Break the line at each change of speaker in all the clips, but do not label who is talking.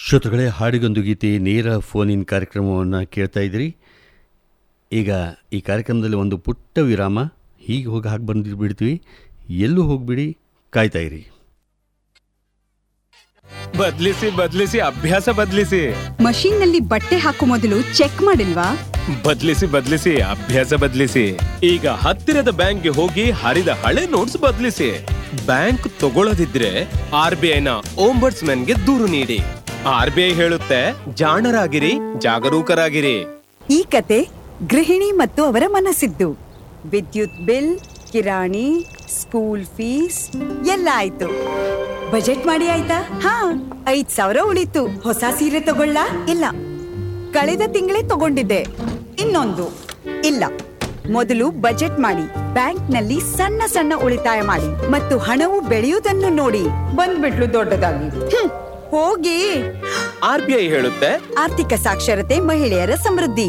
ಶ್ರೋತೃಗಳೇ ಹಾಡಿಗೊಂದು ಗೀತೆ ನೇರ phone in ಕಾರ್ಯಕ್ರಮವನ್ನು ಕೇಳ್ತಾ ಇದ್ದೀರಿ ಈಗ ಈ ಕಾರ್ಯಕ್ರಮದಲ್ಲಿ ಒಂದು ಪುಟ್ಟ ವಿರಾಮ ಹೀಗೆ ಹೋಗಿ ಹಾಕಿ ಬಂದು ಬಿಡ್ತೀವಿ ಎಲ್ಲೂ ಹೋಗಿಬಿಡಿ ಕಾಯ್ತಾ ಇರಿ
ಬದ್ಲಿಸಿ ಬದ್ಲಿಸಿ ಅಭ್ಯಾಸ ಬದ್ಲಿಸಿ
ಮಷೀನ್ ನಲ್ಲಿ ಬಟ್ಟೆ ಹಾಕೋ ಮೊದಲು ಚೆಕ್ ಮಾಡಿಲ್ವಾ
ಬದ್ಲಿಸಿ ಬದ್ಲಿಸಿ ಅಭ್ಯಾಸ ಬದ್ಲಿಸಿ ಈಗ ಹತ್ತಿರದ ಬ್ಯಾಂಕ್ಗೆ ಹೋಗಿ ಹರಿದ ಹಳೆ ನೋಟ್ಸ್ ಬದ್ಲಿಸಿ ಬ್ಯಾಂಕ್ ತಗೊಳ್ಳದಿದ್ರೆ ಆರ್ ಬಿ ಐನ ಗೆ ದೂರು ನೀಡಿ ಆರ್ ಬಿ ಐ ಹೇಳುತ್ತೆ ಜಾಣರಾಗಿರಿ ಜಾಗರೂಕರಾಗಿರಿ
ಈ ಕತೆ ಗೃಹಿಣಿ ಮತ್ತು ಅವರ ಮನಸ್ಸಿದ್ದು ವಿದ್ಯುತ್ ಬಿಲ್ ಕಿರಾಣಿ ಸ್ಕೂಲ್ ಫೀಸ್ ಎಲ್ಲ ಆಯ್ತು ಬಜೆಟ್ ಮಾಡಿ ಆಯ್ತಾ ಹಾ ಐದ್ ಸಾವಿರ ಉಳಿತು ಹೊಸ ಸೀರೆ ತಗೊಳ್ಳ ಇಲ್ಲ ಕಳೆದ ತಿಂಗಳೇ ತಗೊಂಡಿದ್ದೆ ಇನ್ನೊಂದು ಇಲ್ಲ ಮೊದಲು ಬಜೆಟ್ ಮಾಡಿ ಬ್ಯಾಂಕ್ನಲ್ಲಿ ಸಣ್ಣ ಸಣ್ಣ ಉಳಿತಾಯ ಮಾಡಿ ಮತ್ತು ಹಣವು ಬೆಳೆಯುವುದನ್ನು ನೋಡಿ ಬಂದ್ಬಿಟ್ಲು ದೊಡ್ಡದಾಗಿ ಹ್ಮ್, ಹೋಗಿ
ಆರ್ ಬಿ ಐ ಹೇಳುತ್ತೆ
ಆರ್ಥಿಕ ಸಾಕ್ಷರತೆ ಮಹಿಳೆಯರ ಸಮೃದ್ಧಿ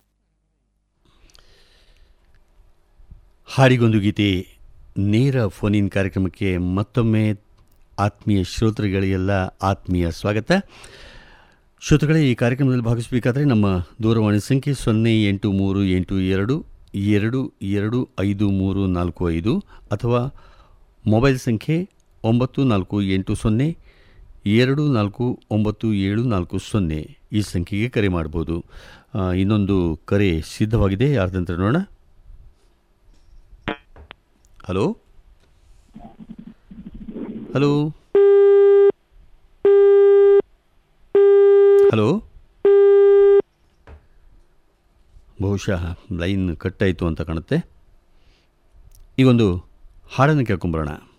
ಹಾಡಿಗೊಂದು ಗೀತೆ ನೇರ ಫೋನ್ ಇನ್ ಕಾರ್ಯಕ್ರಮಕ್ಕೆ ಮತ್ತೊಮ್ಮೆ ಆತ್ಮೀಯ ಶ್ರೋತೃಗಳಿಗೆಲ್ಲ ಆತ್ಮೀಯ ಸ್ವಾಗತ ಶ್ರೋತೃಗಳೇ ಈ ಕಾರ್ಯಕ್ರಮದಲ್ಲಿ ಭಾಗವಹಿಸಬೇಕಾದ್ರೆ ನಮ್ಮ ದೂರವಾಣಿ ಸಂಖ್ಯೆ ಸೊನ್ನೆ ಎಂಟು ಮೂರು ಎಂಟು ಎರಡು ಎರಡು ಎರಡು ಐದು ಮೂರು ನಾಲ್ಕು ಐದು ಅಥವಾ ಮೊಬೈಲ್ ಸಂಖ್ಯೆ ಒಂಬತ್ತು ನಾಲ್ಕು ಎಂಟು ಸೊನ್ನೆ ಎರಡು ನಾಲ್ಕು ಒಂಬತ್ತು ಏಳು ನಾಲ್ಕು ಸೊನ್ನೆ ಈ ಸಂಖ್ಯೆಗೆ ಕರೆ ಮಾಡ್ಬೋದು ಆ, ಇನ್ನೊಂದು ಕರೆ ಸಿದ್ಧವಾಗಿದೆ ಯಾರ್ದಂತ ನೋಡೋಣ ಹಲೋ ಹಲೋ ಹಲೋ ಬಹುಶಃ ಲೈನ್ ಕಟ್ಟಾಯಿತು ಅಂತ ಕಾಣುತ್ತೆ ಈಗೊಂದು ಹಾಡನ್ನು ಕೇಳ್ಕೊಂಬರೋಣ